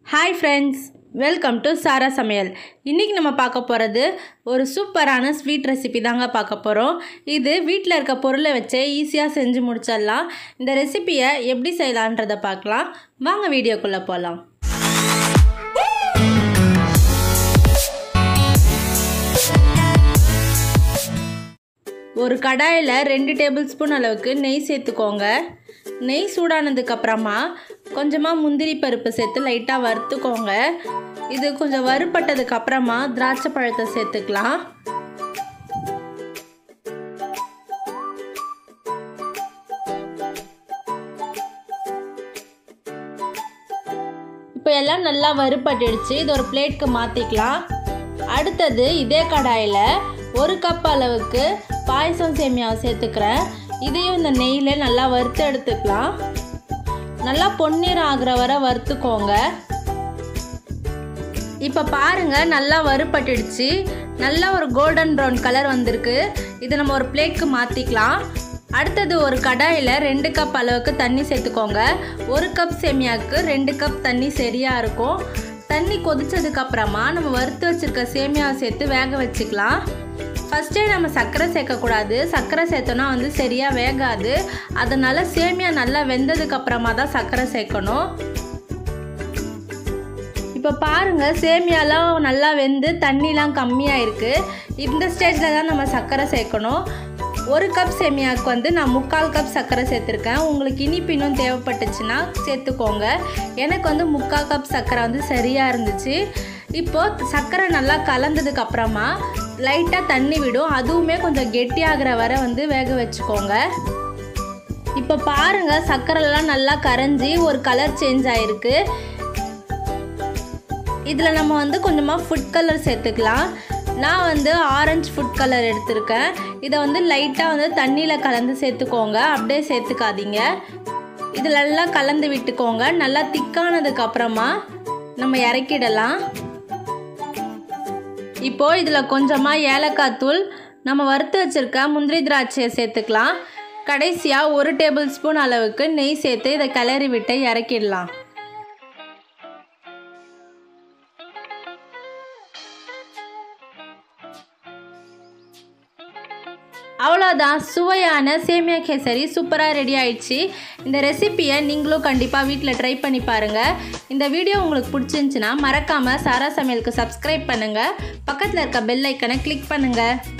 hi friends welcome to Sara சமையல் இன்றைக்கி நம்ம பார்க்க போகிறது ஒரு சூப்பரான ஸ்வீட் ரெசிபி தாங்க பார்க்க போகிறோம் இது வீட்டில் இருக்க பொருளை வச்சே ஈஸியாக செஞ்சு முடிச்சிடலாம் இந்த ரெசிபியை எப்படி செய்யலான்றதை பார்க்கலாம் வாங்க வீடியோக்குள்ளே போகலாம் ஒரு கடாயில் ரெண்டு டேபிள் ஸ்பூன் அளவுக்கு நெய் சேர்த்துக்கோங்க நெய் சூடானதுக்கப்புறமா கொஞ்சமாக முந்திரி பருப்பு சேர்த்து லைட்டாக வறுத்துக்கோங்க இது கொஞ்சம் வறுப்பட்டதுக்கு அப்புறமா திராட்சை பழத்தை சேர்த்துக்கலாம் இப்போ எல்லாம் நல்லா வறுப்பட்டுடுச்சு இது ஒரு பிளேட்க்கு மாற்றிக்கலாம் அடுத்தது இதே கடாயில் ஒரு கப் அளவுக்கு பாயசம் சேமியாவை சேர்த்துக்கிறேன் இதையும் இந்த நெய்யில் நல்லா வறுத்து எடுத்துக்கலாம் நல்லா பொன்னிறம் ஆகிற வரை வறுத்துக்கோங்க இப்போ பாருங்கள் நல்லா வறுப்பட்டுடுச்சு நல்லா ஒரு கோல்டன் ப்ரௌன் கலர் வந்திருக்கு இதை நம்ம ஒரு பிளேட்க்கு மாற்றிக்கலாம் அடுத்தது ஒரு கடாயில் ரெண்டு கப் அளவுக்கு தண்ணி சேர்த்துக்கோங்க ஒரு கப் சேமியாவுக்கு ரெண்டு கப் தண்ணி சரியாக இருக்கும் தண்ணி கொதிச்சதுக்கப்புறமா நம்ம வறுத்து வச்சுருக்க சேமியாவை சேர்த்து வேக வச்சுக்கலாம் ஃபஸ்ட்டே நம்ம சர்க்கரை சேர்க்கக்கூடாது சர்க்கரை சேர்த்தோன்னா வந்து சரியாக வேகாது அதனால் சேமியா நல்லா வெந்ததுக்கப்புறமா தான் சர்க்கரை சேர்க்கணும் இப்போ பாருங்கள் சேமியாலாம் நல்லா வெந்து தண்ணிலாம் கம்மியாக இருக்குது இந்த ஸ்டேஜில் தான் நம்ம சர்க்கரை சேர்க்கணும் ஒரு கப் சேமியாவுக்கு வந்து நான் முக்கால் கப் சர்க்கரை சேர்த்துருக்கேன் உங்களுக்கு இனிப்பு இன்னும் தேவைப்பட்டுச்சுன்னா சேர்த்துக்கோங்க எனக்கு வந்து முக்கால் கப் சர்க்கரை வந்து சரியாக இருந்துச்சு இப்போது சர்க்கரை நல்லா கலந்ததுக்கு அப்புறமா லைட்டாக தண்ணி விடும் அதுவுமே கொஞ்சம் கெட்டியாகிற வரை வந்து வேக வச்சுக்கோங்க இப்போ பாருங்கள் சர்க்கரைலாம் நல்லா கரைஞ்சி ஒரு கலர் சேஞ்ச் ஆகிருக்கு இதில் நம்ம வந்து கொஞ்சமாக ஃபுட் கலர் சேர்த்துக்கலாம் நான் வந்து ஆரஞ்சு ஃபுட் கலர் எடுத்திருக்கேன் இதை வந்து லைட்டாக வந்து தண்ணியில் கலந்து சேர்த்துக்கோங்க அப்படியே சேர்த்துக்காதீங்க இதில் நல்லா கலந்து விட்டுக்கோங்க நல்லா திக்கானதுக்கு அப்புறமா நம்ம இறக்கிடலாம் இப்போது இதில் கொஞ்சமாக ஏலக்காய் தூள் நம்ம வறுத்து வச்சுருக்க முந்திரி திராட்சையை சேர்த்துக்கலாம் கடைசியாக ஒரு டேபிள் ஸ்பூன் அளவுக்கு நெய் சேர்த்து இதை கிளறி விட்டு இறக்கிடலாம் அவ்வளோதான் சுவையான சேமியா கேசரி சூப்பராக ரெடி ஆயிடுச்சு இந்த ரெசிப்பியை நீங்களும் கண்டிப்பாக வீட்டில் ட்ரை பண்ணி பாருங்கள் இந்த வீடியோ உங்களுக்கு பிடிச்சிருந்துச்சின்னா மறக்காமல் சாரா சமையலுக்கு சப்ஸ்கிரைப் பண்ணுங்கள் பக்கத்தில் இருக்க பெல் ஐக்கனை கிளிக் பண்ணுங்கள்